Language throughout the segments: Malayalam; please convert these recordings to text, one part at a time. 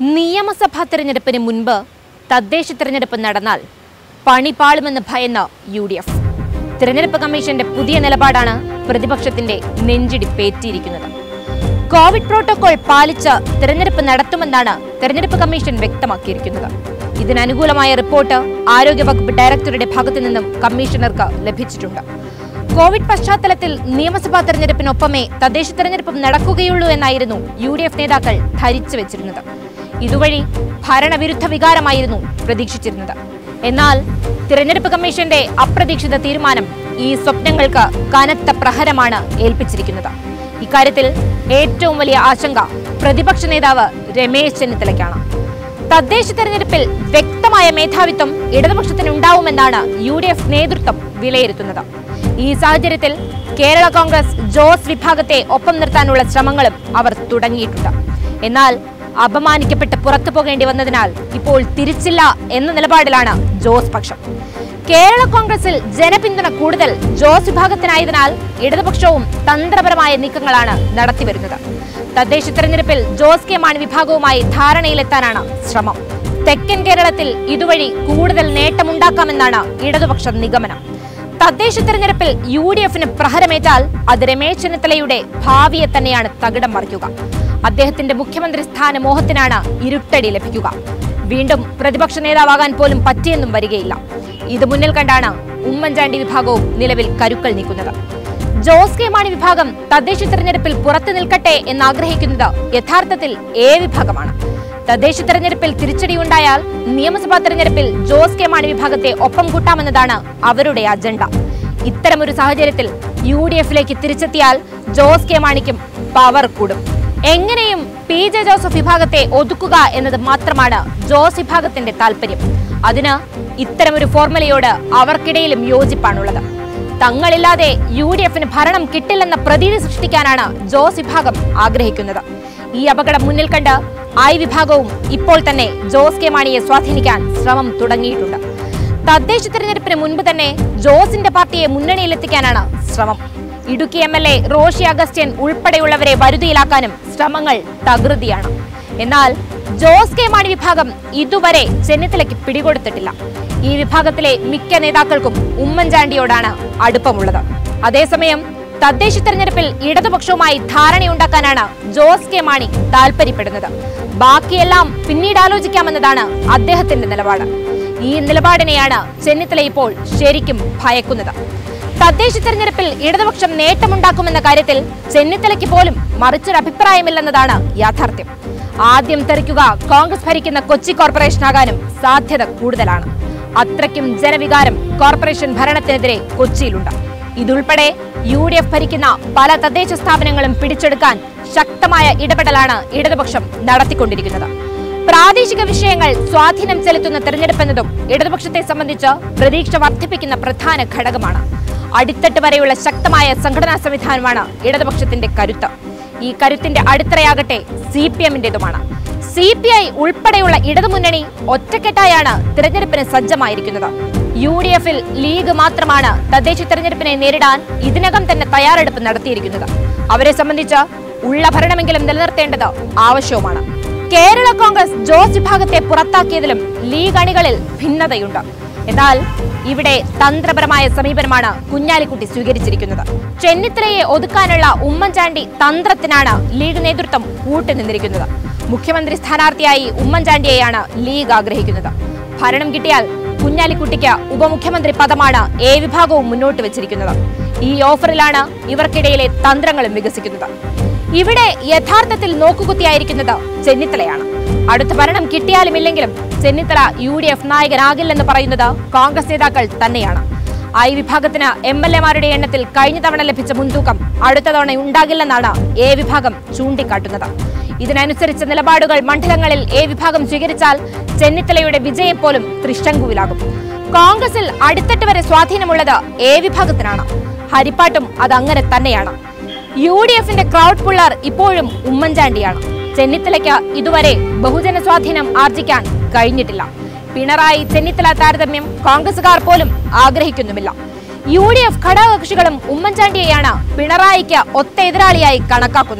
നിയമസഭാ തെരഞ്ഞെടുപ്പിന് മുൻപ് തദ്ദേശ തെരഞ്ഞെടുപ്പ് നടന്നാൽ പണി പാളുമെന്ന് ഭയന്ന യു ഡി എഫ് തെരഞ്ഞെടുപ്പ് കമ്മീഷന്റെ പുതിയ നിലപാടാണ് പ്രതിപക്ഷത്തിന്റെ നെഞ്ചിടിപ്പേറ്റിയിരിക്കുന്നത് കോവിഡ് പ്രോട്ടോകോൾ പാലിച്ച് തെരഞ്ഞെടുപ്പ് നടത്തുമെന്നാണ് തെരഞ്ഞെടുപ്പ് കമ്മീഷൻ വ്യക്തമാക്കിയിരിക്കുന്നത് ഇതിനനുകൂലമായ റിപ്പോർട്ട് ആരോഗ്യവകുപ്പ് ഡയറക്ടറുടെ ഭാഗത്തു നിന്നും കമ്മീഷണർക്ക് ലഭിച്ചിട്ടുണ്ട് കോവിഡ് പശ്ചാത്തലത്തിൽ നിയമസഭാ തെരഞ്ഞെടുപ്പിനൊപ്പമേ തദ്ദേശ തെരഞ്ഞെടുപ്പും നടക്കുകയുള്ളൂ എന്നായിരുന്നു യു ഡി എഫ് നേതാക്കൾ ധരിച്ചു വെച്ചിരുന്നത് ഇതുവഴി ഭരണവിരുദ്ധ വികാരമായിരുന്നു പ്രതീക്ഷിച്ചിരുന്നത് എന്നാൽ തിരഞ്ഞെടുപ്പ് കമ്മീഷന്റെ അപ്രതീക്ഷിത തീരുമാനം ഈ സ്വപ്നങ്ങൾക്ക് കനത്ത പ്രഹരമാണ് ഏൽപ്പിച്ചിരിക്കുന്നത് ഇക്കാര്യത്തിൽ ഏറ്റവും വലിയ ആശങ്ക പ്രതിപക്ഷ നേതാവ് രമേശ് ചെന്നിത്തലയ്ക്കാണ് തദ്ദേശ തെരഞ്ഞെടുപ്പിൽ വ്യക്തമായ മേധാവിത്വം ഇടതുപക്ഷത്തിന് ഉണ്ടാവുമെന്നാണ് യു ഡി എഫ് നേതൃത്വം വിലയിരുത്തുന്നത് ഈ സാഹചര്യത്തിൽ കേരള കോൺഗ്രസ് ജോസ് വിഭാഗത്തെ ഒപ്പം നിർത്താനുള്ള ശ്രമങ്ങളും അവർ തുടങ്ങിയിട്ടുണ്ട് എന്നാൽ അപമാനിക്കപ്പെട്ട് പുറത്തു പോകേണ്ടി വന്നതിനാൽ ഇപ്പോൾ തിരിച്ചില്ല എന്ന നിലപാടിലാണ് ജോസ് പക്ഷം കേരള കോൺഗ്രസിൽ ജനപിന്തുണ കൂടുതൽ ജോസ് വിഭാഗത്തിനായതിനാൽ ഇടതുപക്ഷവും തന്ത്രപരമായ നീക്കങ്ങളാണ് നടത്തിവരുന്നത് തദ്ദേശ തെരഞ്ഞെടുപ്പിൽ ജോസ് കെ മാണി വിഭാഗവുമായി ധാരണയിലെത്താനാണ് ശ്രമം തെക്കൻ കേരളത്തിൽ ഇതുവഴി കൂടുതൽ നേട്ടമുണ്ടാക്കാമെന്നാണ് ഇടതുപക്ഷ നിഗമനം തദ്ദേശ തെരഞ്ഞെടുപ്പിൽ യു ഡി എഫിന് പ്രഹരമേറ്റാൽ അത് രമേശ് ചെന്നിത്തലയുടെ ഭാവിയെ തന്നെയാണ് തകിടം മറിക്കുക അദ്ദേഹത്തിന്റെ മുഖ്യമന്ത്രി സ്ഥാന മോഹത്തിനാണ് ഇരുട്ടടി ലഭിക്കുക വീണ്ടും പ്രതിപക്ഷ നേതാവാകാൻ പോലും പറ്റിയെന്നും വരികയില്ല ഇത് മുന്നിൽ കണ്ടാണ് ഉമ്മൻചാണ്ടി വിഭാഗവും നിലവിൽ കരുക്കൾ നീക്കുന്നത് ജോസ് കെ മാണി വിഭാഗം തദ്ദേശ തെരഞ്ഞെടുപ്പിൽ പുറത്തു നിൽക്കട്ടെ എന്ന് ആഗ്രഹിക്കുന്നത് യഥാർത്ഥത്തിൽ എ വിഭാഗമാണ് തദ്ദേശ തെരഞ്ഞെടുപ്പിൽ തിരിച്ചടിയുണ്ടായാൽ നിയമസഭാ തെരഞ്ഞെടുപ്പിൽ ജോസ് കെ മാണി വിഭാഗത്തെ ഒപ്പം കൂട്ടാമെന്നതാണ് അവരുടെ അജണ്ട ഇത്തരമൊരു സാഹചര്യത്തിൽ യു ഡി എഫിലേക്ക് തിരിച്ചെത്തിയാൽ ജോസ് കെ മാണിക്കും പവർ കൂടും എങ്ങനെയും പി ജെ ജോസഫ് വിഭാഗത്തെ ഒതുക്കുക എന്നത് മാത്രമാണ് ജോസ് വിഭാഗത്തിന്റെ താല്പര്യം അതിന് ഇത്തരമൊരു ഫോർമുലയോട് അവർക്കിടയിലും യോജിപ്പാണുള്ളത് തങ്ങളില്ലാതെ യു ഡി എഫിന് ഭരണം കിട്ടില്ലെന്ന പ്രതീതി സൃഷ്ടിക്കാനാണ് ജോസ് വിഭാഗം ആഗ്രഹിക്കുന്നത് ഈ അപകടം മുന്നിൽ കണ്ട് ഐ വിഭാഗവും ഇപ്പോൾ തന്നെ ജോസ് കെ മാണിയെ സ്വാധീനിക്കാൻ ശ്രമം തുടങ്ങിയിട്ടുണ്ട് തദ്ദേശ തെരഞ്ഞെടുപ്പിന് മുൻപ് തന്നെ ജോസിന്റെ പാർട്ടിയെ മുന്നണിയിലെത്തിക്കാനാണ് ശ്രമം Idukki M L A Roshi Augustine ഉൾപ്പെടെയുള്ളവരെ വരുതിയിലാക്കാനും ശ്രമങ്ങൾ തകൃതിയാണ് എന്നാൽ ജോസ് കെ മാണി വിഭാഗം ഇതുവരെ ചെന്നിത്തലയ്ക്ക് പിടികൊടുത്തിട്ടില്ല ഈ വിഭാഗത്തിലെ മിക്ക നേതാക്കൾക്കും ഉമ്മൻചാണ്ടിയോടാണ് അടുപ്പമുള്ളത് അതേസമയം തദ്ദേശ തെരഞ്ഞെടുപ്പിൽ ഇടതുപക്ഷവുമായി ധാരണയുണ്ടാക്കാനാണ് ജോസ് കെ മാണി താൽപര്യപ്പെടുന്നത് ബാക്കിയെല്ലാം പിന്നീട് ആലോചിക്കാമെന്നതാണ് അദ്ദേഹത്തിന്റെ നിലപാട് ഈ നിലപാടിനെയാണ് ചെന്നിത്തല ഇപ്പോൾ ശരിക്കും ഭയക്കുന്നത് തദ്ദേശ തെരഞ്ഞെടുപ്പിൽ ഇടതുപക്ഷം നേട്ടമുണ്ടാക്കുമെന്ന കാര്യത്തിൽ ചെന്നിത്തലയ്ക്ക് പോലും മറിച്ചൊരു അഭിപ്രായമില്ലെന്നതാണ് യാഥാർത്ഥ്യം ആദ്യം തെറിക്കുക കോൺഗ്രസ് ഭരിക്കുന്ന കൊച്ചി കോർപ്പറേഷനാകാനും സാധ്യത കൂടുതലാണ് അത്രയ്ക്കും ജനവികാരം കോർപ്പറേഷൻ ഭരണത്തിനെതിരെ കൊച്ചിയിലുണ്ട് ഇതുൾപ്പെടെ യു ഡി എഫ് ഭരിക്കുന്ന പല തദ്ദേശ സ്ഥാപനങ്ങളും പിടിച്ചെടുക്കാൻ ശക്തമായ ഇടപെടലാണ് ഇടതുപക്ഷം നടത്തിക്കൊണ്ടിരിക്കുന്നത് പ്രാദേശിക വിഷയങ്ങൾ സ്വാധീനം ചെലുത്തുന്ന തെരഞ്ഞെടുപ്പെന്നതും ഇടതുപക്ഷത്തെ സംബന്ധിച്ച് പ്രതീക്ഷ വർദ്ധിപ്പിക്കുന്ന പ്രധാന ഘടകമാണ് അടിത്തട്ട് വരെയുള്ള ശക്തമായ സംഘടനാ സംവിധാനമാണ് ഇടതുപക്ഷത്തിന്റെ കരുത്ത് ഈ കരുത്തിന്റെ അടിത്തറയാകട്ടെ സി പി എമ്മിന്റേതുമാണ് സി പി ഐ ഉൾപ്പെടെയുള്ള ഇടതുമുന്നണി ഒറ്റക്കെട്ടായാണ് തിരഞ്ഞെടുപ്പിന് സജ്ജമായിരിക്കുന്നത് യു ഡി എഫിൽ ലീഗ് മാത്രമാണ് തദ്ദേശ തെരഞ്ഞെടുപ്പിനെ നേരിടാൻ ഇതിനകം തന്നെ തയ്യാറെടുപ്പ് നടത്തിയിരിക്കുന്നത് അവരെ സംബന്ധിച്ച് ഉള്ള ഭരണമെങ്കിലും നിലനിർത്തേണ്ടത് ആവശ്യവുമാണ് കേരള കോൺഗ്രസ് ജോസ് വിഭാഗത്തെ പുറത്താക്കിയതിലും ലീഗ് അണികളിൽ ഭിന്നതയുണ്ട് എന്നാൽ ഇവിടെ തന്ത്രപരമായ സമീപനമാണ് കുഞ്ഞാലിക്കുട്ടി സ്വീകരിച്ചിരിക്കുന്നത് ചെന്നിത്തലയെ ഒതുക്കാനുള്ള ഉമ്മൻചാണ്ടി തന്ത്രത്തിനാണ് ലീഗ് നേതൃത്വം കൂട്ടുനിന്നിരിക്കുന്നത് മുഖ്യമന്ത്രി സ്ഥാനാർത്ഥിയായി ഉമ്മൻചാണ്ടിയെയാണ് ലീഗ് ആഗ്രഹിക്കുന്നത് ഭരണം കിട്ടിയാൽ കുഞ്ഞാലിക്കുട്ടിക്ക് ഉപമുഖ്യമന്ത്രി പദമാണ് എ വിഭാഗവും മുന്നോട്ട് വെച്ചിരിക്കുന്നത് ഈ ഓഫറിലാണ് ഇവർക്കിടയിലെ തന്ത്രങ്ങളും വികസിക്കുന്നത് ഇവിടെ യഥാർത്ഥത്തിൽ നോക്കുകുത്തിയായിരിക്കുന്നത് ചെന്നിത്തലയാണ് അടുത്ത ഭരണം കിട്ടിയാലും ഇല്ലെങ്കിലും ചെന്നിത്തല യു ഡി എഫ് നായകനാകില്ലെന്ന് പറയുന്നത് കോൺഗ്രസ് നേതാക്കൾ തന്നെയാണ് ഐ വിഭാഗത്തിന് എം എൽ എമാരുടെ എണ്ണത്തിൽ കഴിഞ്ഞ തവണ ലഭിച്ച മുൻതൂക്കം അടുത്ത തവണ ഉണ്ടാകില്ലെന്നാണ് എ വിഭാഗം ചൂണ്ടിക്കാട്ടുന്നത് ഇതിനനുസരിച്ച നിലപാടുകൾ മണ്ഡലങ്ങളിൽ എ വിഭാഗം സ്വീകരിച്ചാൽ ചെന്നിത്തലയുടെ വിജയം പോലും തൃശങ്കുവിലാകും കോൺഗ്രസിൽ അടിത്തട്ട് വരെ സ്വാധീനമുള്ളത് എ വിഭാഗത്തിനാണ് ഹരിപ്പാട്ടും അത് അങ്ങനെ തന്നെയാണ് യു ഡി എഫിന്റെ ക്രൗഡ് പുള്ളർ ഇപ്പോഴും ഉമ്മൻചാണ്ടിയാണ് ചെന്നിത്തലയ്ക്ക് ഇതുവരെ ബഹുജന സ്വാധീനം ആർജിക്കാൻ കഴിഞ്ഞിട്ടില്ല പിണറായി ചെന്നിത്തല താരതമ്യം കോൺഗ്രസുകാർ പോലും ആഗ്രഹിക്കുന്നുമില്ല യു ഡി എഫ് ഘടകകക്ഷികളും ഉമ്മൻചാണ്ടിയെയാണ് പിണറായിക്ക് ഒത്ത എതിരാളിയായി കണക്കാക്കുന്നത്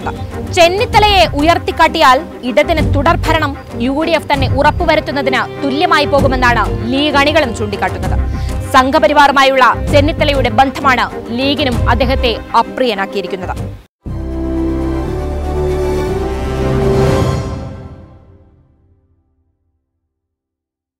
ചെന്നിത്തലയെ ഉയർത്തിക്കാട്ടിയാൽ ഇടതിന് തുടർഭരണം യു ഡി എഫ് തന്നെ ഉറപ്പുവരുത്തുന്നതിന് തുല്യമായി പോകുമെന്നാണ് ലീഗ് അണികളും ചൂണ്ടിക്കാട്ടുന്നത് സംഘപരിവാറുമായുള്ള ചെന്നിത്തലയുടെ ബന്ധമാണ് ലീഗിനും അദ്ദേഹത്തെ അപ്രിയനാക്കിയിരിക്കുന്നത്